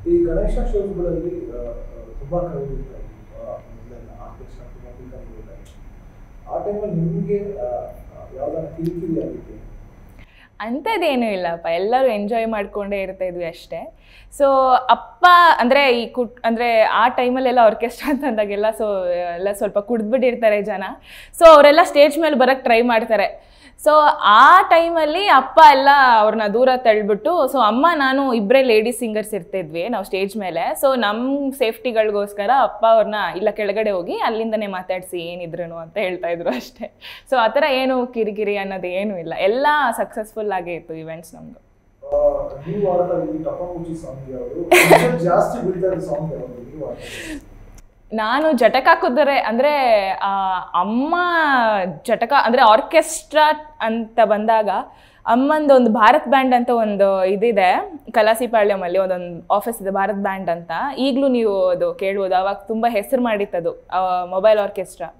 ಈ ಗಣೇಶ ಶೋಗಳಲ್ಲಿ ತುಂಬಾ ಕಡಿಮೆ ಇರ್ತಾರೆ ಮೊದಲೆಲ್ಲ ಆರ್ಕೆಸ್ಟ್ರಾ ತುಂಬಾ ಕಡಿಮೆ ಇರ್ತಾರೆ ಆ ಟೈಮಲ್ಲಿ ನಿಮಗೆ ಯಾವ್ದಾರ ಕಿರಿಕಿರಿ ಆಗಿತ್ತು ಅಂಥದ್ದೇನೂ ಇಲ್ಲಪ್ಪ ಎಲ್ಲರೂ ಎಂಜಾಯ್ ಮಾಡ್ಕೊಂಡೇ ಇರ್ತಾ ಇದ್ವಿ ಅಷ್ಟೇ ಸೊ ಅಪ್ಪ ಅಂದರೆ ಈ ಕುಟ್ ಅಂದರೆ ಆ ಟೈಮಲ್ಲೆಲ್ಲ ಆರ್ಕೆಸ್ಟ್ರಾ ಅಂತ ಅಂದಾಗೆಲ್ಲ ಸೊ ಎಲ್ಲ ಸ್ವಲ್ಪ ಕುಡ್ದ್ಬಿಟ್ಟಿರ್ತಾರೆ ಜನ ಸೊ ಅವರೆಲ್ಲ ಸ್ಟೇಜ್ ಮೇಲೆ ಬರೋಕ್ಕೆ ಟ್ರೈ ಮಾಡ್ತಾರೆ ಸೊ ಆ ಟೈಮಲ್ಲಿ ಅಪ್ಪ ಎಲ್ಲ ಅವ್ರನ್ನ ದೂರ ತಳ್ಬಿಟ್ಟು ಸೊ ಅಮ್ಮ ನಾನು ಇಬ್ಬರೇ ಲೇಡಿ ಸಿಂಗರ್ಸ್ ಇರ್ತಿದ್ವಿ ನಾವು ಸ್ಟೇಜ್ ಮೇಲೆ ಸೊ ನಮ್ಮ ಸೇಫ್ಟಿಗಳಿಗೋಸ್ಕರ ಅಪ್ಪ ಅವ್ರನ್ನ ಇಲ್ಲ ಕೆಳಗಡೆ ಹೋಗಿ ಅಲ್ಲಿಂದನೇ ಮಾತಾಡಿಸಿ ಏನಿದ್ರು ಅಂತ ಹೇಳ್ತಾ ಇದ್ರು ಅಷ್ಟೇ ಸೊ ಆ ಥರ ಏನು ಕಿರಿಕಿರಿ ಅನ್ನೋದು ಏನೂ ಇಲ್ಲ ಎಲ್ಲ ಸಕ್ಸಸ್ಫುಲ್ ಆಗೇ ಇತ್ತು ಇವೆಂಟ್ಸ್ ನಮ್ಮದು ಆ, ನೀವು ಆಡ್ತಾ ಈ ಟಪಾಮುಚಿ ಸಾಂಗ್ ಯಾವುದು ಜಾಸ್ತಿ ಬಿಡ್ತಾ ಇರೋ ಸಾಂಗ್ ಯಾವುದು ನೀವು ಆಡ್ತಾ ಇರೋದು? ನಾನು ಜಟಕ ಕುದುರೆ ಅಂದರೆ ಅಮ್ಮ ಜಟಕ ಅಂದರೆ ಆರ್ಕೆಸ್ಟ್ರಾ ಅಂತ ಬಂದಾಗ ಅಮ್ಮಂದು ಒಂದು ಭಾರತ್ ಬ್ಯಾಂಡ್ ಅಂತ ಒಂದು ಇದಿದೆ ಕಲಾಸಿಪಾಳ್ಯಮಲ್ಲಿ ಒಂದೊಂದು ಆಫೀಸ್ ಇದೆ ಭಾರತ್ ಬ್ಯಾಂಡ್ ಅಂತ ಈಗಲೂ ನೀವು ಅದು ಕೇಳ್ಬೋದು ಅವಾಗ ತುಂಬ ಹೆಸರು ಮಾಡಿತ್ತದು ಮೊಬೈಲ್ ಆರ್ಕೆಸ್ಟ್ರಾ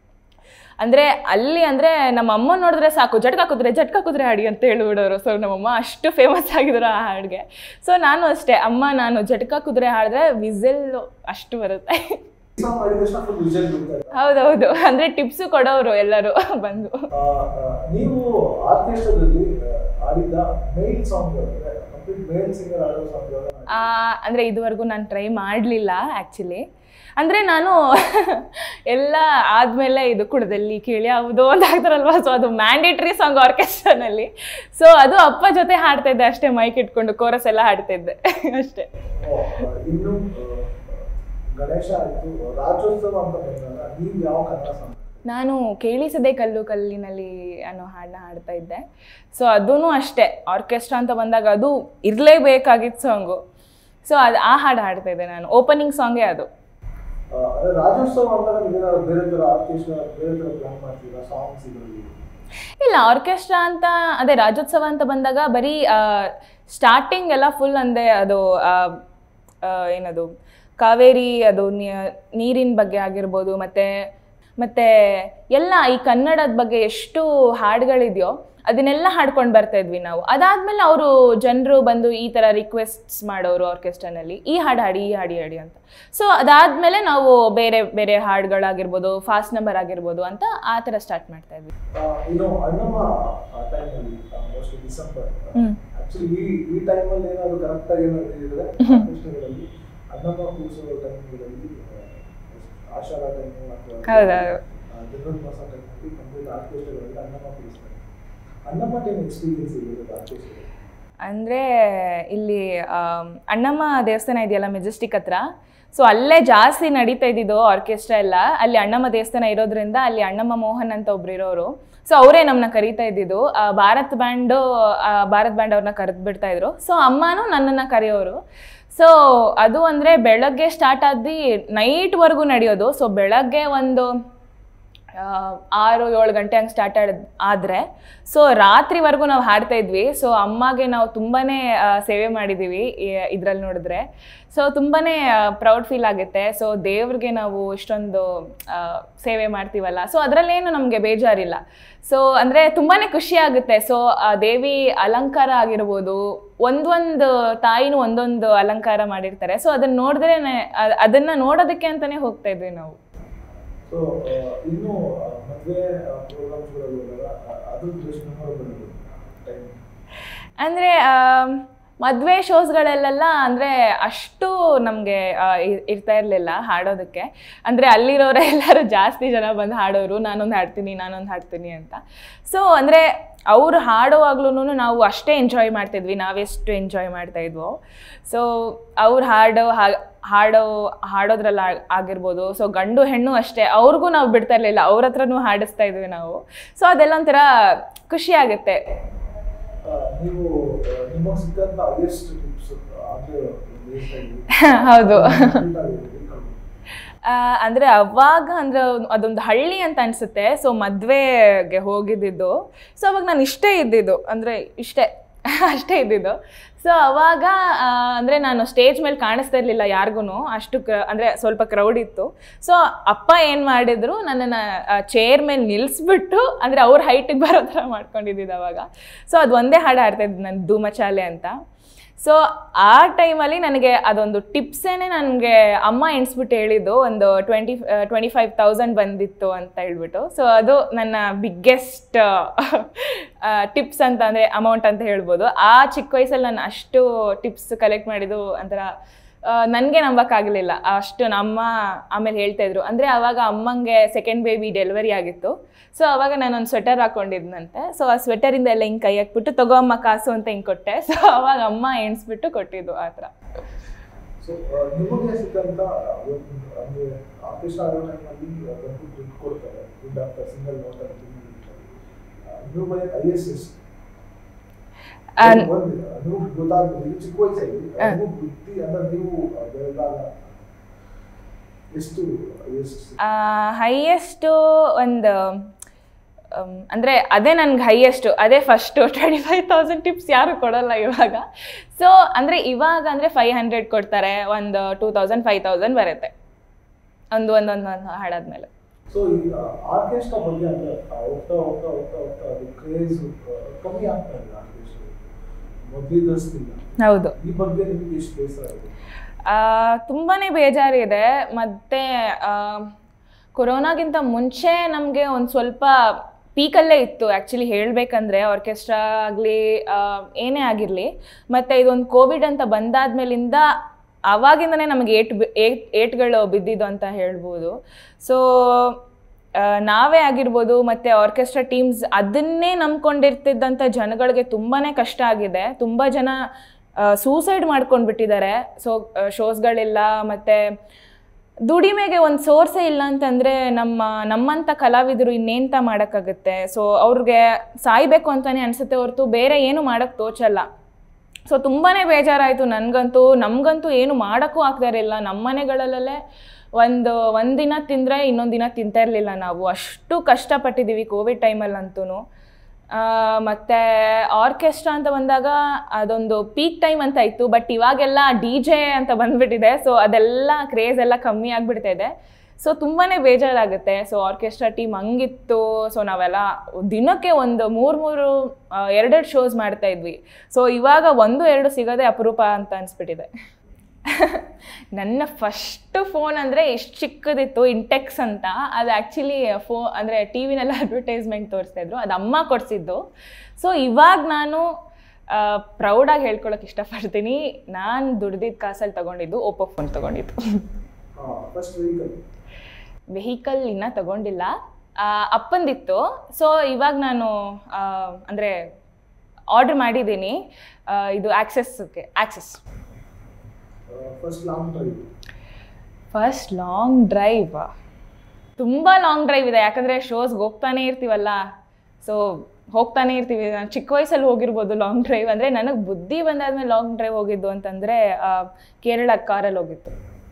ಅಂದರೆ ಅಲ್ಲಿ ಅಂದರೆ ನಮ್ಮ ಅಮ್ಮ ನೋಡಿದ್ರೆ ಸಾಕು ಜಟ್ಕ ಕುದುರೆ ಜಟ್ಕ ಕುದುರೆ ಹಾಡಿ ಅಂತ ಹೇಳ್ಬಿಡೋರು ಸೊ ನಮ್ಮಮ್ಮ ಅಷ್ಟು ಫೇಮಸ್ ಆಗಿದ್ರು ಆ ಹಾಡಿಗೆ ಸೊ ನಾನು ಅಷ್ಟೇ ಅಮ್ಮ ನಾನು ಜಟ್ಕ ಕುದುರೆ ಹಾಡಿದ್ರೆ ವಿಸಿಲ್ ಅಷ್ಟು ಬರುತ್ತೆ ಈ ಸಾಂಗ್ ಮಾಡಿದ ತಕ್ಷಣ ಫುಲ್ ವಿಜಲ್ ಬಿಡ್ತಾ ಇದ್ದಾರೆ ಹೌದೌದು ಅಂದರೆ ಟಿಪ್ಸು ಕೊಡೋರು ಎಲ್ಲರೂ ಬಂದು ಆ, ಆ, ನೀವು ಆರ್ಕೆಸ್ಟ್ರಾದಲ್ಲಿ ಆಡಿದ male song complete male singer ಆಡೋ ಸಾಂಗ್ ಆ, ಅಂದರೆ ಇದುವರೆಗೂ ನಾನು ಟ್ರೈ ಮಾಡಲಿಲ್ಲ ಆ್ಯಕ್ಚುಲಿ ಅಂದರೆ ನಾನು ಎಲ್ಲ ಆದಮೇಲೆ ಇದು ಕುಡ್ದಲ್ಲಿ ಕೇಳಿ ಯಾವುದೋ ಅಂತ ಆಗ್ತಾರಲ್ವ ಸೊ ಅದು ಮ್ಯಾಂಡೇಟ್ರಿ ಸಾಂಗ್ ಆರ್ಕೆಸ್ಟ್ರಾನಲ್ಲಿ ಸೊ ಅದು ಅಪ್ಪ ಜೊತೆ ಹಾಡ್ತಾ ಇದ್ದೆ ಅಷ್ಟೇ ಮೈಕ್ ಇಟ್ಕೊಂಡು ಕೋರಸ್ ಎಲ್ಲ ಹಾಡ್ತಾ ಇದ್ದೆ ಅಷ್ಟೇ ಇನ್ನು ಆ, ಗಣೇಶ ಆಯ್ತು ರಾಜ್ಯೋತ್ಸವ ಅಂತ ಬಂದಾಗ ನೀವು ಯಾವ ಕನ್ನಡ ಸಾಂಗ್ ನಾನು ಕೇಳಿಸದೆ ಕಲ್ಲು ಕಲ್ಲಿನಲ್ಲಿ ಅನ್ನೋ ಹಾಡನ್ನ ಹಾಡ್ತಾ ಇದ್ದೆ ಸೊ ಅದೂ ಅಷ್ಟೇ ಆರ್ಕೆಸ್ಟ್ರಾ ಅಂತ ಬಂದಾಗ ಅದು ಇರಲೇಬೇಕಾಗಿತ್ತು ಸಾಂಗು ಸೊ ಅದು ಆ ಹಾಡು ಹಾಡ್ತಾ ಇದ್ದೆ ನಾನು ಓಪನಿಂಗ್ ಸಾಂಗೇ ಅದು ಆ, ಅದೇ ರಾಜ್ಯೋತ್ಸವ ಅಂದಾಗ ನೀವೇನಾದ್ರು ಬೇರೆ ತರ ಆರ್ಕೆಸ್ಟ್ರಾ ಬೇರೆ ತರ ಪ್ಲಾನ್ ಮಾಡ್ತೀರಾ ಸಾಂಗ್ಸ್ ಇದರಲ್ಲಿ ಇಲ್ಲ ಆರ್ಕೆಸ್ಟ್ರಾ ಅಂತ ಅದೇ ರಾಜ್ಯೋತ್ಸವ ಅಂತ ಬಂದಾಗ ಬರೀ ಸ್ಟಾರ್ಟಿಂಗ್ ಎಲ್ಲ ಫುಲ್ ಅಂದೆ ಅದು ಆ, ಆ, ಏನದು ಕಾವೇರಿ ಅದು ನೀ- ನೀರಿನ ಬಗ್ಗೆ ಆಗಿರ್ಬೋದು ಮತ್ತು ಮತ್ತು ಎಲ್ಲ ಈ ಕನ್ನಡದ ಬಗ್ಗೆ ಎಷ್ಟು ಹಾಡುಗಳಿದೆಯೋ ಅದನ್ನೆಲ್ಲ ಹಾಡ್ಕೊಂಡು ಬರ್ತಾ ಇದ್ವಿ ನಾವು ಅದಾದಮೇಲೆ ಅವರು ಜನರು ಬಂದು ಈ ಥರ ರಿಕ್ವೆಸ್ಟ್ಸ್ ಮಾಡೋರು ಆರ್ಕೆಸ್ಟ್ರಾನಲ್ಲಿ ಈ ಹಾಡು ಹಾಡಿ ಈ ಹಾಡಿ ಹಾಡಿ ಅಂತ ಸೊ ಅದಾದಮೇಲೆ ನಾವು ಬೇರೆ ಬೇರೆ ಹಾಡುಗಳಾಗಿರ್ಬೋದು ಫಾಸ್ಟ್ ನಂಬರ್ ಆಗಿರ್ಬೋದು ಅಂತ ಆ ಥರ ಸ್ಟಾರ್ಟ್ ಮಾಡ್ತಾ ಇದ್ವಿ ಆ, ಇನ್ನು ಅಣ್ಣಮ್ಮ ಟೈಮಲ್ಲಿ ಮೋಸ್ಟ್ಲಿ ಡಿಸೆಂಬರ್ ಹ್ಮ್. ಆಕ್ಚುಲಿ ಈ ಈ ಟೈಮಲ್ಲಿ ಏನಾದ್ರು ಕರೆಕ್ಟ್ ಆಗಿ ಏನಾದ್ರು ಹೇಳಿದ್ರೆ ಆರ್ಕೆಸ್ಟ್ರಾಗಳಲ್ಲಿ ಅಣ್ಣಮ್ಮ ಕೂರಿಸೋ ಟೈಮ್ಗಳಲ್ಲಿ ಆಷಾಢ ಟೈಮು ಅಥವಾ ಹೌದೌದು. ಧನುರ್ಮಾಸ ಟೈಮಲ್ಲಿ ಕಂಪ್ಲೀಟ್ ಆರ್ಕೆಸ್ಟ್ರಾಗಳಲ್ಲಿ ಅಣ್ಣಮ್ಮ ಕೂರಿಸ್ತಾರೆ ಅಣ್ಣಮ್ಮ ಟೈಮ್ ಎಕ್ಸ್ಪೀರಿಯನ್ಸ್ ಇರೋದು ಆರ್ಕೆಸ್ಟ್ರಾ ಅಂದರೆ ಇಲ್ಲಿ ಆಮ್, ಅಣ್ಣಮ್ಮ ದೇವಸ್ಥಾನ ಇದೆಯಲ್ಲ ಮೆಜೆಸ್ಟಿಕ್ ಹತ್ರ ಸೊ ಅಲ್ಲೇ ಜಾಸ್ತಿ ನಡೀತಾ ಇದ್ದಿದ್ದು ಆರ್ಕೆಸ್ಟ್ರಾ ಎಲ್ಲ ಅಲ್ಲಿ ಅಣ್ಣಮ್ಮ ದೇವಸ್ಥಾನ ಇರೋದ್ರಿಂದ ಅಲ್ಲಿ ಅಣ್ಣಮ್ಮ ಮೋಹನ್ ಅಂತ ಒಬ್ರು ಇರೋರು ಸೊ ಅವರೇ ನಮ್ಮನ್ನ ಕರೀತಾ ಇದ್ದಿದ್ದು ಆ, ಭಾರತ್ ಬ್ಯಾಂಡು ಆ, ಭಾರತ್ ಬ್ಯಾಂಡ್ ಅವ್ರನ್ನ ಕರೆದು ಬಿಡ್ತಾ ಇದ್ರು ಸೊ ಅಮ್ಮನೂ ನನ್ನನ್ನು ಕರೆಯೋರು ಸೊ ಅದು ಅಂದರೆ ಬೆಳಗ್ಗೆ ಸ್ಟಾರ್ಟ್ ಆದ್ದು ನೈಟ್ವರೆಗೂ ನಡೆಯೋದು ಸೊ ಬೆಳಗ್ಗೆ ಒಂದು ಆ, ಆರು ಏಳು ಗಂಟೆ ಹಂಗೆ ಸ್ಟಾರ್ಟ್ ಆಡ್ ಆದರೆ ಸೊ ರಾತ್ರಿವರೆಗೂ ನಾವು ಹಾಡ್ತಾ ಇದ್ವಿ ಸೊ ಅಮ್ಮಗೆ ನಾವು ತುಂಬಾ ಸೇವೆ ಮಾಡಿದ್ದೀವಿ ಇದರಲ್ಲಿ ನೋಡಿದ್ರೆ ಸೊ ತುಂಬಾ ಪ್ರೌಡ್ ಫೀಲ್ ಆಗುತ್ತೆ ಸೊ ದೇವ್ರಿಗೆ ನಾವು ಇಷ್ಟೊಂದು ಆ, ಸೇವೆ ಮಾಡ್ತೀವಲ್ಲ ಸೊ ಅದರಲ್ಲೇನು ನಮಗೆ ಬೇಜಾರಿಲ್ಲ ಸೊ ಅಂದರೆ ತುಂಬಾ ಖುಷಿ ಆಗುತ್ತೆ ಸೊ ಆ ದೇವಿ ಅಲಂಕಾರ ಆಗಿರ್ಬೋದು ಒಂದೊಂದು ತಾಯಿನೂ ಒಂದೊಂದು ಅಲಂಕಾರ ಮಾಡಿರ್ತಾರೆ ಸೊ ಅದನ್ನ ನೋಡಿದ್ರೆ ಅದನ್ನು ನೋಡೋದಕ್ಕೆ ಅಂತಲೇ ಹೋಗ್ತಾ ಇದ್ವಿ ನಾವು ಸೊ ಇನ್ನು ಆ, ಮದ್ವೆ ಪ್ರೋಗ್ರಾಮ್ಸ್ಗಳಲ್ಲಿ ಹೋದಾಗ ಆ, ಅದು ಎಷ್ಟು ಮೆಮೊರಬಲ್ ಟೈಮ್ ಅಂದರೆ ಮದುವೆ ಶೋಸ್ಗಳಲ್ಲೆಲ್ಲ ಅಂದರೆ ಅಷ್ಟು ನಮಗೆ ಇರ್ತಾ ಇರಲಿಲ್ಲ ಹಾಡೋದಕ್ಕೆ ಅಂದರೆ ಅಲ್ಲಿರೋರೆ ಎಲ್ಲರೂ ಜಾಸ್ತಿ ಜನ ಬಂದು ಹಾಡೋರು ನಾನೊಂದು ಹಾಡ್ತೀನಿ ನಾನೊಂದು ಹಾಡ್ತೀನಿ ಅಂತ ಸೊ ಅಂದರೆ ಅವ್ರು ಹಾಡುವಾಗ್ಲೂ ನಾವು ಅಷ್ಟೇ ಎಂಜಾಯ್ ಮಾಡ್ತಿದ್ವಿ ನಾವೆಷ್ಟು ಎಂಜಾಯ್ ಮಾಡ್ತಾ ಇದ್ವೋ ಸೊ ಅವ್ರು ಹಾಡೋ ಹಾ- ಹಾಡೋ ಹಾಡೋದ್ರಲ್ಲಿ ಆ- ಆಗಿರ್ಬೋದು ಸೊ ಗಂಡು ಹೆಣ್ಣು ಅಷ್ಟೇ ಅವ್ರಿಗೂ ನಾವು ಬಿಡ್ತಾ ಇರಲಿಲ್ಲ ಅವ್ರ ಹತ್ರನೂ ಹಾಡಿಸ್ತಾ ಇದ್ವಿ ನಾವು ಸೊ ಅದೆಲ್ಲ ಒಂಥರ ಖುಷಿ ಆಗುತ್ತೆ ನೀವು ನಿಮಗೆ ಸಿಕ್ಕಂತ ಹೈಯೆಸ್ಟ್ ಟಿಪ್ಸ್ ಅಂದ್ರೆ ದೇಶದಲ್ಲಿ ಹೌದು complete ಆಗಿದೆ. ಆ, ಅಂದ್ರೆ ಅವಾಗ ಅಂದ್ರೆ ಅದೊಂದು ಹಳ್ಳಿ ಅಂತ ಅನ್ಸುತ್ತೆ ಸೊ ಮದ್ವೆಗೆ ಹೋಗಿದ್ದಿದ್ದು ಸೊ ಅವಾಗ ನಾನು ಇಷ್ಟೇ ಇದ್ದಿದ್ದು ಅಂದ್ರೆ ಇಷ್ಟೇ ಅಷ್ಟೇ ಇದ್ದಿದ್ದು ಸೊ ಅವಾಗ ಆ, ಅಂದ್ರೆ ನಾನು ಸ್ಟೇಜ್ ಮೇಲೆ ಕಾಣಿಸ್ತಾ ಇರಲಿಲ್ಲ ಯಾರಿಗೂ ಅಷ್ಟು ಕ ಅಂದ್ರೆ ಸ್ವಲ್ಪ ಕ್ರೌಡ್ ಇತ್ತು ಸೊ ಅಪ್ಪ ಏನು ಮಾಡಿದ್ರು ನನ್ನನ್ನು ಚೇರ್ ಮೇಲೆ ನಿಲ್ಲಿಸ್ಬಿಟ್ಟು ಅಂದ್ರೆ ಅವ್ರ ಹೈಟಿಗೆ ಬರೋ ಥರ ಮಾಡ್ಕೊಂಡಿದ್ದಿದ್ದು ಅವಾಗ ಸೊ ಅದು ಒಂದೇ ಹಾಡು ಹಾಡ್ತಾ ಇದ್ದು ನಾನು ಧೂಮಚಾಲೆ ಅಂತ ಸೊ ಆ ಟೈಮಲ್ಲಿ ನನಗೆ ಅದೊಂದು ಟಿಪ್ಸೇನೆ ನನಗೆ ಅಮ್ಮ ಎಣಿಸ್ಬಿಟ್ಟು ಹೇಳಿದ್ದು ಒಂದು ಟ್ವೆಂಟಿ ಟ್ವೆಂಟಿ ಫೈವ್ ತೌಸಂಡ್ ಬಂದಿತ್ತು ಅಂತ ಹೇಳ್ಬಿಟ್ಟು ಸೊ ಅದು ನನ್ನ ಬಿಗ್ಗೆಸ್ಟ್ ಟಿಪ್ಸ್ ಅಂತ ಅಂದರೆ ಅಮೌಂಟ್ ಅಂತ ಹೇಳ್ಬೋದು ಆ ಚಿಕ್ಕ ವಯಸ್ಸಲ್ಲಿ ನಾನು ಅಷ್ಟು ಟಿಪ್ಸ್ ಕಲೆಕ್ಟ್ ಮಾಡಿದ್ದು ಒಂಥರ ನನಗೆ ನಂಬಕ್ಕಾಗಲಿಲ್ಲ ಅಷ್ಟು ನಮ್ಮ ಆಮೇಲೆ ಹೇಳ್ತಾ ಇದ್ರು ಅಂದರೆ ಅವಾಗ ಅಮ್ಮಂಗೆ ಸೆಕೆಂಡ್ ಬೇಬಿ ಡೆಲಿವರಿ ಆಗಿತ್ತು ಸೊ ಅವಾಗ ನಾನು ಒಂದು ಸ್ವೆಟರ್ ಹಾಕೊಂಡಿದ್ನಂತೆ ಸೊ ಆ ಸ್ವೆಟರಿಂದ ಎಲ್ಲ ಹಿಂಗೆ ಕೈ ಹಾಕ್ಬಿಟ್ಟು ತಗೋ ಅಮ್ಮ ಕಾಸು ಅಂತ ಹಿಂಗೆ ಕೊಟ್ಟೆ ಸೊ ಅವಾಗ ಅಮ್ಮ ಎಣಿಸ್ಬಿಟ್ಟು ಕೊಟ್ಟಿದ್ದು ಆ ಥರ ಸೊ ನಿಮಗೆ ಸಿಕ್ಕಂತ ಒಂದು ಅಂದ್ರೆ ಆರ್ಕೆಸ್ಟ್ರಾ ಆಗೋ ಟೈಮಲ್ಲಿ ಬಂದು ದುಡ್ಡು ಕೊಡ್ತಾರೆ ದುಡ್ಡು ಆಗ್ತಾರೆ ಸಿಂಗಲ್ ನೋಟ್ ಅಂತ ನೀವು ಬರೀ ಐ ಎಸ್ ಎಸ್ ಆ, ಒಂದು ನೀವು ಗೊತ್ತಾಗ್ತದೆ ಇದು ಚಿಕ್ಕ ವಯಸ್ಸಲ್ಲಿ ನೀವು ಬುದ್ಧಿ ಅಂದ್ರೆ ನೀವು ಬೆಳೆದಾಗ ಎಷ್ಟು ಐ ಎಸ್ ಎಸ್ ಹೈಯೆಸ್ಟು ಒಂದು ಅಮ್, ಅಂದ್ರೆ ಅದೇ ನನ್ಗೆ ಹೈಯೆಸ್ಟು ಅದೇ first twenty five thousand tips ಯಾರು ಕೊಡಲ್ಲ ಇವಾಗ ಸೊ ಅಂದರೆ ಇವಾಗ ಅಂದರೆ ಫೈವ್ ಹಂಡ್ರೆಡ್ ಕೊಡ್ತಾರೆ ಒಂದು ಟೂ ತೌಸಂಡ್ ಫೈವ್ ತೌಸಂಡ್ ಬರುತ್ತೆ ಒಂದು ಒಂದೊಂದು ಹಾಡಾದ್ಮೇಲೆ ಸೊ ಈಗ ಆರ್ಕೆಸ್ಟ್ರಾ ಬಗ್ಗೆ ಅಂದ್ರೆ ಆ, ಹೋಗ್ತಾ ಹೋಗ್ತಾ ಹೋಗ್ತಾ ಹೋಗ್ತಾ ಅದು ಕ್ರೇಜ್ ಕಮ್ಮಿ ಆಗ್ತಾ ಇದೆ ಆರ್ಕೆಸ್ಟ್ರಾ ಮೊದಲಿದ್ದಷ್ಟಿಲ್ಲ ಹೌದು ಈ ಬಗ್ಗೆ ನಿಮ್ಗೆ ಎಷ್ಟು ಬೇಸರ ಇದೆ ತುಂಬಾ ಬೇಜಾರಿದೆ ಮತ್ತು ಕೊರೋನಾಗಿಂತ ಮುಂಚೆ ನಮಗೆ ಒಂದು ಸ್ವಲ್ಪ ಪೀಕಲ್ಲೇ ಇತ್ತು ಆ್ಯಕ್ಚುಲಿ ಹೇಳಬೇಕಂದ್ರೆ ಆರ್ಕೆಸ್ಟ್ರಾ ಆಗಲಿ ಏನೇ ಆಗಿರಲಿ ಮತ್ತು ಇದೊಂದು ಕೋವಿಡ್ ಅಂತ ಬಂದಾದ್ಮೇಲಿಂದ ಆವಾಗಿಂದನೇ ನಮಗೆ ಏಟ್ ಬಿ- ಏಟ್ ಏಟ್ಗಳು ಬಿದ್ದಿದ್ದು ಅಂತ ಹೇಳ್ಬೋದು ಸೊ ನಾವೇ ಆಗಿರ್ಬೋದು ಮತ್ತು ಆರ್ಕೆಸ್ಟ್ರಾ ಟೀಮ್ಸ್ ಅದನ್ನೇ ನಂಬ್ಕೊಂಡಿರ್ತಿದ್ದಂಥ ಜನಗಳಿಗೆ ತುಂಬಾ ಕಷ್ಟ ಆಗಿದೆ ತುಂಬ ಜನ ಸೂಸೈಡ್ ಮಾಡ್ಕೊಂಡು ಬಿಟ್ಟಿದ್ದಾರೆ ಸೊ ಶೋಸ್ಗಳಿಲ್ಲ ಮತ್ತು ದುಡಿಮೆಗೆ ಒಂದು ಸೋರ್ಸೇ ಇಲ್ಲ ಅಂತಂದರೆ ನಮ್ಮ ನಮ್ಮಂಥ ಕಲಾವಿದರು ಇನ್ನೇಂತ ಮಾಡೋಕ್ಕಾಗುತ್ತೆ ಸೊ ಅವ್ರಿಗೆ ಸಾಯ್ಬೇಕು ಅಂತಲೇ ಅನಿಸುತ್ತೆ ಹೊರತು ಬೇರೆ ಏನು ಮಾಡೋಕ್ಕೆ ತೋಚಲ್ಲ ಸೊ ತುಂಬಾ ಬೇಜಾರಾಯಿತು ನನಗಂತೂ ನಮಗಂತೂ ಏನು ಮಾಡೋಕ್ಕೂ ಆಗ್ತಾ ಇರಲಿಲ್ಲ ನಮ್ಮ ಮನೆಗಳಲ್ಲೇ ಒಂದು ಒಂದಿನ ತಿಂದರೆ ಇನ್ನೊಂದು ದಿನ ತಿಂತಾ ಇರಲಿಲ್ಲ ನಾವು ಅಷ್ಟು ಕಷ್ಟಪಟ್ಟಿದ್ದೀವಿ ಕೋವಿಡ್ ಟೈಮಲ್ಲಂತೂ ಮತ್ತು ಆರ್ಕೆಸ್ಟ್ರಾ ಅಂತ ಬಂದಾಗ ಅದೊಂದು ಪೀಕ್ ಟೈಮ್ ಅಂತ ಇತ್ತು ಬಟ್ ಇವಾಗೆಲ್ಲ ಡಿ ಜೆ ಅಂತ ಬಂದ್ಬಿಟ್ಟಿದೆ ಸೊ ಅದೆಲ್ಲ ಕ್ರೇಜ್ ಎಲ್ಲ ಕಮ್ಮಿ ಆಗಿಬಿಡ್ತಾ ಇದೆ ಸೊ ತುಂಬಾ ಬೇಜಾರಾಗುತ್ತೆ ಸೊ ಆರ್ಕೆಸ್ಟ್ರಾ ಟೀಮ್ ಹಂಗಿತ್ತು ಸೊ ನಾವೆಲ್ಲ ದಿನಕ್ಕೆ ಒಂದು ಮೂರು ಮೂರು ಎರಡೆರಡು ಶೋಸ್ ಮಾಡ್ತಾ ಇದ್ವಿ ಸೊ ಇವಾಗ ಒಂದು ಎರಡು ಸಿಗೋದೇ ಅಪರೂಪ ಅಂತ ಅನಿಸ್ಬಿಟ್ಟಿದೆ ನನ್ನ ಫಸ್ಟ್ ಫೋನ್ ಅಂದರೆ ಎಷ್ಟು ಚಿಕ್ಕದಿತ್ತು ಇಂಟೆಕ್ಸ್ ಅಂತ ಅದು ಆ್ಯಕ್ಚುಲಿ ಫೋ ಅಂದರೆ ಟಿ ವಿನೆಲ್ಲ ಅಡ್ವರ್ಟೈಸ್ಮೆಂಟ್ ತೋರಿಸ್ತಾ ಇದ್ರು ಅದು ಅಮ್ಮ ಕೊಡಿಸಿದ್ದು ಸೊ ಇವಾಗ ನಾನು ಪ್ರೌಡಾಗಿ ಹೇಳ್ಕೊಳಕ್ಕೆ ಇಷ್ಟಪಡ್ತೀನಿ ನಾನು ದುಡ್ದಿದ್ದ ಕಾಸಲ್ಲಿ ತೊಗೊಂಡಿದ್ದು ಓಪೋ ಫೋನ್ ತೊಗೊಂಡಿದ್ದು ಫಸ್ಟ್ ವೆಹಿಕಲ್ ವೆಹಿಕಲ್ ಇನ್ನೂ ತಗೊಂಡಿಲ್ಲ ಆ, ಅಪ್ಪಂದಿತ್ತು ಸೊ ಇವಾಗ ನಾನು ಅಂದರೆ ಆರ್ಡ್ರ್ ಮಾಡಿದ್ದೀನಿ ಆ, ಇದು ಆಕ್ಸೆಸ್ಗೆ Access first long drive first long drive ತುಂಬ ಲಾಂಗ್ ಡ್ರೈವ್ ಇದೆ ಯಾಕಂದರೆ ಶೋಸ್ಗೆ ಹೋಗ್ತಾನೆ ಇರ್ತೀವಲ್ಲ ಸೊ ಹೋಗ್ತಾನೆ ಇರ್ತೀವಿ ನಾನು ಚಿಕ್ಕ ವಯಸ್ಸಲ್ಲಿ ಹೋಗಿರ್ಬೋದು ಲಾಂಗ್ ಡ್ರೈವ್ ಅಂದರೆ ನನಗೆ ಬುದ್ಧಿ ಬಂದಾದ್ಮೇಲೆ ಲಾಂಗ್ ಡ್ರೈವ್ ಹೋಗಿದ್ದು ಅಂತಂದರೆ ಕೇರಳ ಕಾರಲ್ಲಿ ಹೋಗಿತ್ತು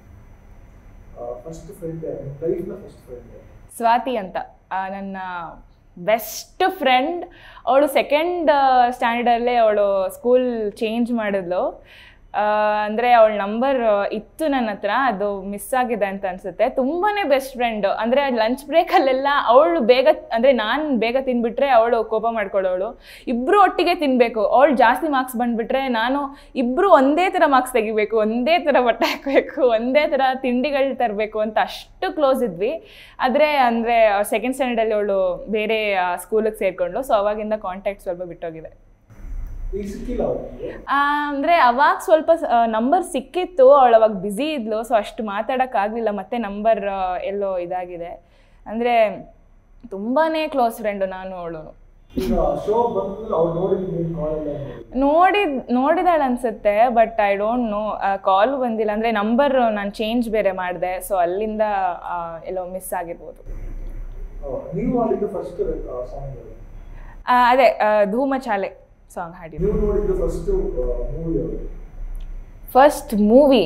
ಫಸ್ಟ್ ಫ್ರೆಂಡ್ ಲೈಫ್ನ ಫಸ್ಟ್ ಫ್ರೆಂಡ್ ಸ್ವಾತಿ ಅಂತ ಆ, ನನ್ನ ಬೆಸ್ಟ್ ಫ್ರೆಂಡ್ ಅವಳು ಸೆಕೆಂಡ್ ಸ್ಟ್ಯಾಂಡರ್ಡಲ್ಲೇ ಅವಳು ಸ್ಕೂಲ್ ಚೇಂಜ್ ಮಾಡಿದ್ಲು ಅಂದರೆ ಅವಳ ನಂಬರ್ ಇತ್ತು ನನ್ನ ಹತ್ರ ಅದು ಮಿಸ್ ಆಗಿದೆ ಅಂತ ಅನಿಸುತ್ತೆ ತುಂಬಾ ಬೆಸ್ಟ್ ಫ್ರೆಂಡ್ ಅಂದರೆ ಲಂಚ್ ಬ್ರೇಕಲ್ಲೆಲ್ಲ ಅವಳು ಬೇಗ ಅಂದರೆ ನಾನು ಬೇಗ ತಿನ್ಬಿಟ್ರೆ ಅವಳು ಕೋಪ ಮಾಡ್ಕೊಳ್ಳೋಳು ಇಬ್ಬರು ಒಟ್ಟಿಗೆ ತಿನ್ನಬೇಕು ಅವಳು ಜಾಸ್ತಿ ಮಾರ್ಕ್ಸ್ ಬಂದುಬಿಟ್ರೆ ನಾನು ಇಬ್ಬರು ಒಂದೇ ಥರ ಮಾರ್ಕ್ಸ್ ತೆಗಿಬೇಕು ಒಂದೇ ಥರ ಬಟ್ಟೆ ಹಾಕಬೇಕು ಒಂದೇ ಥರ ತಿಂಡಿಗಳು ತರಬೇಕು ಅಂತ ಅಷ್ಟು ಕ್ಲೋಸ್ ಇದ್ವಿ ಆದರೆ ಅಂದರೆ ಸೆಕೆಂಡ್ ಸ್ಟ್ಯಾಂಡರ್ಡಲ್ಲಿ ಅವಳು ಬೇರೆ ಸ್ಕೂಲಿಗೆ ಸೇರಿಕೊಂಡ್ಳು ಸೊ ಅವಾಗಿಂದ ಕಾಂಟ್ಯಾಕ್ಟ್ ಸ್ವಲ್ಪ ಬಿಟ್ಟೋಗಿದೆ ಈಗ ಸಿಕ್ಕಿಲ್ಲ ಅವ್ರಿಗೆ ಅಂದರೆ ಅವಾಗ ಸ್ವಲ್ಪ ನಂಬರ್ ಸಿಕ್ಕಿತ್ತು ಅವಳು ಅವಾಗ ಬ್ಯುಸಿ ಇದ್ಲು ಸೊ ಅಷ್ಟು ಮಾತಾಡೋಕ್ಕಾಗಲಿಲ್ಲ ಮತ್ತೆ ನಂಬರ್ ಎಲ್ಲೋ ಇದಾಗಿದೆ ಅಂದರೆ ತುಂಬಾ ಕ್ಲೋಸ್ ಫ್ರೆಂಡು ನಾನು ಅವಳು ಈಗ ಶೋ ಬಂದ್ಮೇಲೆ ಅವ್ರು ನೋಡಿದ್ರೆ ನೀವು ಕಾಲೆಲ್ಲ ನೋಡಿದ್ ನೋಡಿದಾಳೆ ಅನ್ಸುತ್ತೆ but I don't know call ಬಂದಿಲ್ಲ ಅಂದರೆ ನಂಬರ್ ನಾನು ಚೇಂಜ್ ಬೇರೆ ಮಾಡಿದೆ ಸೊ ಅಲ್ಲಿಂದ ಆ, ಎಲ್ಲೋ ಮಿಸ್ ಆಗಿರ್ಬೋದು ನೀವು ಆಡಿದ್ದು ಫಸ್ಟ್ ಸಾಂಗ್ ಆ, ಅದೇ ಆ, ಧೂಮಚಾಲೆ ಸಾಂಗ್ ಹಾಡಿದ್ದು ನೀವು ನೋಡಿದ್ದು ಫಸ್ಟ್ ಮೂವಿ ಅವರು ಫಸ್ಟ್ ಮೂವಿ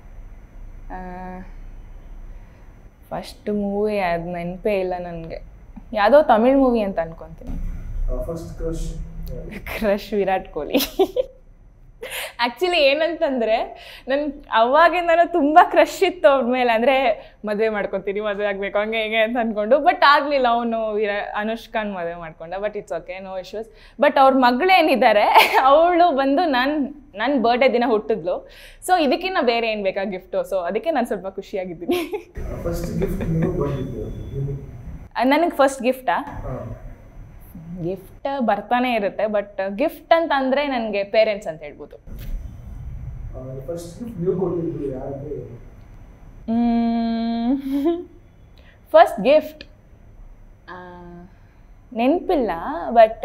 ಫಸ್ಟ್ ಮೂವಿ ಅದು ನೆನಪೇ ಇಲ್ಲ ನನಗೆ ಯಾವುದೋ ತಮಿಳ್ ಮೂವಿ ಅಂತ ಅನ್ಕೊತೀನಿ first crush crush Virat Kohli actually ಏನಂತಂದರೆ ನನ್ ಅವಾಗಿಂದನೂ ತುಂಬ ಕ್ರಶ್ ಇತ್ತು ಅವ್ರ ಮೇಲೆ ಅಂದರೆ ಮದುವೆ ಮಾಡ್ಕೊತೀನಿ ಮದುವೆ ಆಗಬೇಕು ಹಂಗೆ ಹಿಂಗೆ ಅಂತ ಅಂದ್ಕೊಂಡು ಬಟ್ ಆಗಲಿಲ್ಲ ಅವನು ವಿರ ಅನುಷ್ಕಾನ್ ಮದುವೆ ಮಾಡ್ಕೊಂಡ but it's okay no issues but ಅವ್ರ ಮಗಳೇನಿದ್ದಾರೆ ಅವಳು ಬಂದು ನನ್ನ ನನ್ನ ಬರ್ಡೇ ದಿನ ಹುಟ್ಟಿದ್ಲು ಸೊ ಇದಕ್ಕಿಂತ ಬೇರೆ ಏನು ಬೇಕಾ ಗಿಫ್ಟು ಸೊ ಅದಕ್ಕೆ ನಾನು ಸ್ವಲ್ಪ ಖುಷಿಯಾಗಿದ್ದೀನಿ ಫಸ್ಟ್ ಗಿಫ್ಟ್ ನೀವು ಬಂದಿದ್ದು ನಿಮಗೆ ನನಗೆ ಫಸ್ಟ್ ಗಿಫ್ಟಾ ಗಿಫ್ಟ್ ಬರ್ತಾನೆ ಇರುತ್ತೆ ಬಟ್ ಗಿಫ್ಟ್ ಅಂತ ಅಂದರೆ ನನಗೆ ಪೇರೆಂಟ್ಸ್ ಅಂತ ಹೇಳ್ಬೋದು ಫಸ್ಟ್ ಗಿಫ್ಟ್ ನೀವು ಕೊಟ್ಟಿದ್ದು ಯಾರಿಗೆ ಫಸ್ಟ್ ಗಿಫ್ಟ್ ನೆನಪಿಲ್ಲ ಬಟ್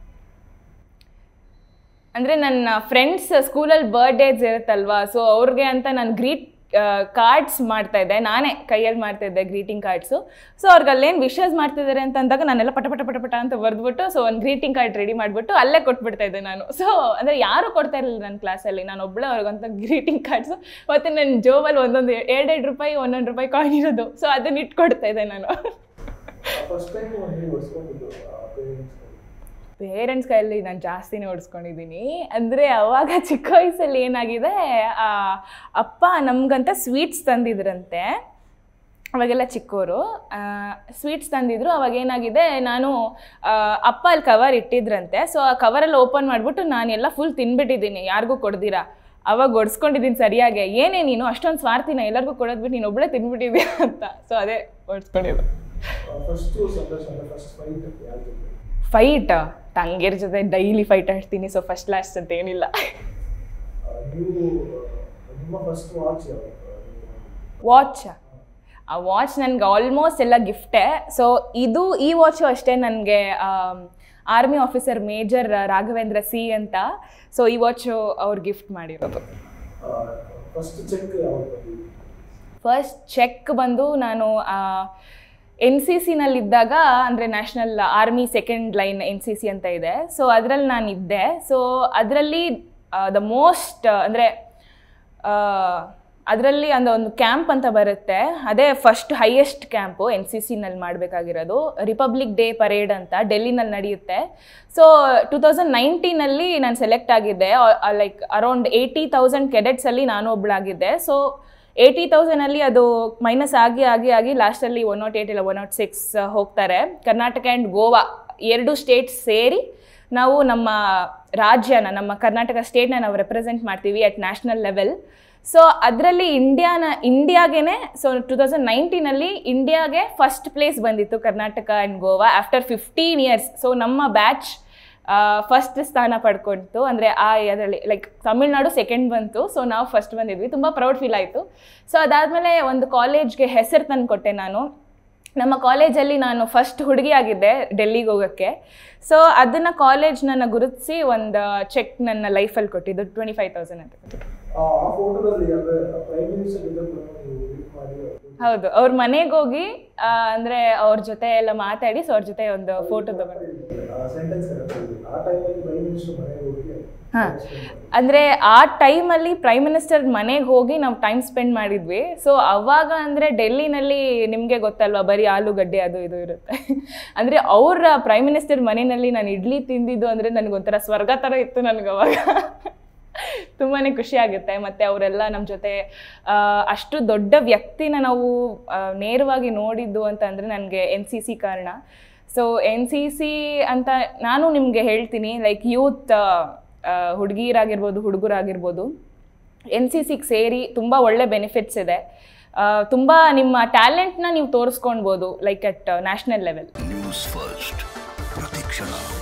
ಅಂದರೆ ನನ್ನ ಫ್ರೆಂಡ್ಸ್ ಸ್ಕೂಲಲ್ಲಿ ಬರ್ಡೇಸ್ ಇರುತ್ತಲ್ವಾ ಸೊ ಅವ್ರಿಗೆ ಅಂತ ನಾನು ಗ್ರೀಟ್ ಕಾರ್ಡ್ಸ್ ಮಾಡ್ತಾ ಇದ್ದೆ ನಾನೇ ಕೈಯಲ್ಲಿ ಮಾಡ್ತಾ ಇದ್ದೆ ಗ್ರೀಟಿಂಗ್ ಕಾರ್ಡ್ಸು ಸೊ ಅವ್ರಿಗೆ ಅಲ್ಲೇನು ವಿಶಸ್ ಮಾಡ್ತಿದ್ದಾರೆ ಅಂತ ಅಂದಾಗ ನಾನೆಲ್ಲ ಪಟ ಪಟ ಪಟ ಪಟ ಅಂತ ಬರೆದ್ಬಿಟ್ಟು ಸೊ ಒಂದು ಗ್ರೀಟಿಂಗ್ ಕಾರ್ಡ್ ರೆಡಿ ಮಾಡಿಬಿಟ್ಟು ಅಲ್ಲೇ ಕೊಟ್ಬಿಡ್ತಾ ಇದ್ದೆ ನಾನು ಸೊ ಅಂದರೆ ಯಾರೂ ಕೊಡ್ತಾ ಇರಲಿಲ್ಲ ನನ್ನ ಕ್ಲಾಸಲ್ಲಿ ನಾನು ಒಬ್ಬಳೇ ಅವ್ರಿಗಂತ ಗ್ರೀಟಿಂಗ್ ಕಾರ್ಡ್ಸು ಮತ್ತು ನನ್ನ ಜೋಬಲ್ಲಿ ಒಂದೊಂದು ಎರಡೆರಡು ರೂಪಾಯಿ ಒಂದೊಂದು ರೂಪಾಯಿ ಕಾಯಿನ್ ಇರೋದು ಸೊ ಅದನ್ನ ಇಟ್ಕೊಡ್ತಾ ಇದ್ದೆ ನಾನು ಫಸ್ಟ್ ಟೈಮ್ ನೀವು ಹೊಸ್ಕೊಂಡಿದ್ದು ಪೇರೆಂಟ್ಸ್ ಪೇರೆಂಟ್ಸ್ ಕೈಯಲ್ಲಿ ನಾನು ಜಾಸ್ತಿನೇ ಓಡಿಸ್ಕೊಂಡಿದ್ದೀನಿ ಅಂದರೆ ಅವಾಗ ಚಿಕ್ಕ ವಯಸ್ಸಲ್ಲಿ ಏನಾಗಿದೆ ಆ, ಅಪ್ಪ ನಮಗಂತ ಸ್ವೀಟ್ಸ್ ತಂದಿದ್ರಂತೆ ಅವಾಗೆಲ್ಲ ಚಿಕ್ಕವರು ಸ್ವೀಟ್ಸ್ ತಂದಿದ್ರು ಅವಾಗ ಏನಾಗಿದೆ ನಾನು ಆ, ಅಪ್ಪ ಅಲ್ಲಿ ಕವರ್ ಇಟ್ಟಿದ್ರಂತೆ ಸೊ ಆ ಕವರಲ್ಲಿ ಓಪನ್ ಮಾಡಿಬಿಟ್ಟು ನಾನೆಲ್ಲ ಫುಲ್ ತಿನ್ಬಿಟ್ಟಿದ್ದೀನಿ ಯಾರಿಗೂ ಕೊಡ್ದಿರಾ ಅವಾಗ ಒಡ್ಸ್ಕೊಂಡಿದ್ದೀನಿ ಸರಿಯಾಗಿ ಏನೇ ನೀನು ಅಷ್ಟೊಂದು ಸ್ವಾರ್ಥಿನ ಎಲ್ಲರಿಗೂ ಕೊಡೋದ್ಬಿಟ್ಟು ನೀನು ಒಬ್ಬಳೇ ತಿನ್ಬಿಟ್ಟಿದ್ಯಾ ಅಂತ ಸೊ ಅದೇ ಓಡಿಸ್ಕೊಂಡಿದ್ದು ಫಸ್ಟ್ ಸಂದರ್ಶನ ಫಸ್ಟ್ ಫೈಟ್ ಯಾರ ಜೊತೆ ಫೈಟ್ ತಂಗಿರ ಜೊತೆ ಡೈಲಿ ಫೈಟ್ ಆಡ್ತೀನಿ ಸೊ ಫಸ್ಟ್ ಲಾಸ್ಟ್ ಅಂತ ಏನಿಲ್ಲ ಆ, ನೀವು ಆ, ನಿಮ್ಮ ಫಸ್ಟ್ ವಾಚ್ ಯಾವುದು ವಾಚ್ ಆ ವಾಚ್ ನನಗೆ ಆಲ್ಮೋಸ್ಟ್ ಎಲ್ಲ ಗಿಫ್ಟೇ ಸೊ ಇದು ಈ ವಾಚು ಅಷ್ಟೇ ನನಗೆ army officer major Raghavendra C ಅಂತ ಸೊ ಈ ವಾಚು ಅವ್ರು ಗಿಫ್ಟ್ ಮಾಡಿರೋದು ಫಸ್ಟ್ ಚೆಕ್ ಯಾವಾಗ ಬಂದಿದ್ದು ಫಸ್ಟ್ ಚೆಕ್ ಬಂದು ನಾನು ಎನ್ ಸಿ ಸಿನಲ್ಲಿದ್ದಾಗ ಅಂದರೆ national army second line N C C ಅಂತ ಇದೆ ಸೊ ಅದರಲ್ಲಿ ನಾನು ಇದ್ದೆ ಸೊ ಅದರಲ್ಲಿ ದ ಮೋಸ್ಟ್ ಅಂದರೆ ಅದರಲ್ಲಿ ಒಂದು ಒಂದು ಕ್ಯಾಂಪ್ ಅಂತ ಬರುತ್ತೆ ಅದೇ first highest camp N C ಸಿನಲ್ಲಿ ಮಾಡಬೇಕಾಗಿರೋದು ರಿಪಬ್ಲಿಕ್ ಡೇ ಪರೇಡ್ ಅಂತ ಡೆಲ್ಲಿನಲ್ಲಿ ನಡೆಯುತ್ತೆ ಸೊ ಟೂ ತೌಸಂಡ್ ನೈನ್ಟೀನಲ್ಲಿ ನಾನು ಸೆಲೆಕ್ಟ್ ಆಗಿದ್ದೆ ಲೈಕ್ ಅರೌಂಡ್ ಏಯ್ಟಿ ತೌಸಂಡ್ ಕೆಡೆಟ್ಸಲ್ಲಿ ನಾನು ಒಬ್ಬಳಾಗಿದ್ದೆ ಸೊ ಏಯ್ಟಿ ತೌಸಂಡಲ್ಲಿ ಅದು ಮೈನಸ್ ಆಗಿ ಆಗಿ ಆಗಿ ಲಾಸ್ಟಲ್ಲಿ ಒನ್ ನಾಟ್ ಏಯ್ಟ್ ಇಲ್ಲ ಒನ್ ನಾಟ್ ಸಿಕ್ಸ್ ಹೋಗ್ತಾರೆ ಕರ್ನಾಟಕ ಆ್ಯಂಡ್ ಗೋವಾ ಎರಡು ಸ್ಟೇಟ್ಸ್ ಸೇರಿ ನಾವು ನಮ್ಮ ರಾಜ್ಯನ ನಮ್ಮ ಕರ್ನಾಟಕ ಸ್ಟೇಟ್ನ ನಾವು ರೆಪ್ರೆಸೆಂಟ್ ಮಾಡ್ತೀವಿ ಅಟ್ ನ್ಯಾಷನಲ್ ಲೆವೆಲ್ ಸೊ ಅದರಲ್ಲಿ ಇಂಡಿಯಾನ ಇಂಡಿಯಾಗೇನೆ ಸೊ ಟೂ ತೌಸಂಡ್ ನೈನ್ಟೀನಲ್ಲಿ ಇಂಡಿಯಾಗೆ ಫಸ್ಟ್ ಪ್ಲೇಸ್ ಬಂದಿತ್ತು Karnataka and Goa after fifteen years so ನಮ್ಮ ಬ್ಯಾಚ್ ಫಸ್ಟ್ ಸ್ಥಾನ ಪಡ್ಕೊಳ್ತು ಅಂದರೆ ಆ ಅದರಲ್ಲಿ ಲೈಕ್ ತಮಿಳ್ನಾಡು ಸೆಕೆಂಡ್ ಬಂತು ಸೊ ನಾವು ಫಸ್ಟ್ ಬಂದಿದ್ವಿ ತುಂಬ ಪ್ರೌಡ್ ಫೀಲ್ ಆಯಿತು ಸೊ ಅದಾದಮೇಲೆ ಒಂದು ಕಾಲೇಜ್ಗೆ ಹೆಸರು ತಂದು ಕೊಟ್ಟೆ ನಾನು ನಮ್ಮ ಕಾಲೇಜಲ್ಲಿ ನಾನು ಫಸ್ಟ್ ಹುಡುಗಿ ಆಗಿದ್ದೆ ಡೆಲ್ಲಿಗೆ ಹೋಗೋಕ್ಕೆ ಸೊ ಅದನ್ನು ಕಾಲೇಜ್ ನನ್ನ ಗುರುತಿಸಿ ಒಂದು ಚೆಕ್ ನನ್ನ ಲೈಫಲ್ಲಿ ಕೊಟ್ಟಿದ್ದು ಟ್ವೆಂಟಿ ಫೈವ್ ತೌಸಂಡ್ ಅಂತ ಕೊಟ್ಟಿದ್ದು ಆ ಫೋಟೋದಲ್ಲಿ ಅಂದ್ರೆ ಪ್ರೈಮ್ ಮಿನಿಸ್ಟರ್ ಜೊತೆ ಕೂಡ ನೀವು ಮೀಟ್ ಮಾಡಿ ಹೌದು ಅವ್ರ ಮನೆಗೆ ಹೋಗಿ ಆ, ಅಂದ್ರೆ ಅವ್ರ ಜೊತೆ ಎಲ್ಲ ಮಾತಾಡಿ ಸೊ ಅವ್ರ ಜೊತೆ ಒಂದು ಫೋಟೋ ತಗೊಂಡು ಸೆಂಟೆನ್ಸ್ ಆ ಟೈಮಲ್ಲಿ ಪ್ರೈಮ್ ಮಿನಿಸ್ಟರ್ ಮನೆಗೆ ಹೋಗಿ ಹಾ. ಅಂದರೆ ಆ ಟೈಮಲ್ಲಿ ಪ್ರೈಮ್ ಮಿನಿಸ್ಟರ್ ಮನೆಗೆ ಹೋಗಿ ನಾವು ಟೈಮ್ ಸ್ಪೆಂಡ್ ಮಾಡಿದ್ವಿ ಸೊ ಅವಾಗ ಅಂದರೆ ಡೆಲ್ಲಿನಲ್ಲಿ ನಿಮಗೆ ಗೊತ್ತಲ್ವಾ ಬರೀ ಆಲೂಗಡ್ಡೆ ಅದು ಇದು ಇರುತ್ತೆ ಅಂದರೆ ಅವ್ರ ಪ್ರೈಮ್ ಮಿನಿಸ್ಟರ್ ಮನೆಯಲ್ಲಿ ನಾನು ಇಡ್ಲಿ ತಿಂದಿದ್ದು ಅಂದರೆ ನನಗೊಂಥರ ಸ್ವರ್ಗ ಥರ ಇತ್ತು ನನಗೆ ಅವಾಗ ತುಂಬಾ ಖುಷಿ ಆಗುತ್ತೆ ಮತ್ತು ಅವರೆಲ್ಲ ನಮ್ಮ ಜೊತೆ ಆ, ಅಷ್ಟು ದೊಡ್ಡ ವ್ಯಕ್ತಿನ ನಾವು ಆ, ನೇರವಾಗಿ ನೋಡಿದ್ದು ಅಂತ ಅಂದರೆ ನನಗೆ ಎನ್ ಸಿ ಸಿ ಕಾರಣ ಸೊ ಎನ್ ಸಿ ಸಿ ಅಂತ ನಾನು ನಿಮಗೆ ಹೇಳ್ತೀನಿ ಲೈಕ್ ಯೂತ್ ಹುಡುಗಿರಾಗಿರ್ಬೋದು ಹುಡುಗರಾಗಿರ್ಬೋದು ಎನ್ ಸಿ ಸಿಗೆ ಸೇರಿ ತುಂಬ ಒಳ್ಳೆ ಬೆನಿಫಿಟ್ಸ್ ಇದೆ ತುಂಬ ನಿಮ್ಮ ಟ್ಯಾಲೆಂಟ್ನ ನೀವು ತೋರಿಸ್ಕೊಳ್ಬೋದು like at national level news first ಪ್ರತಿಕ್ಷಣ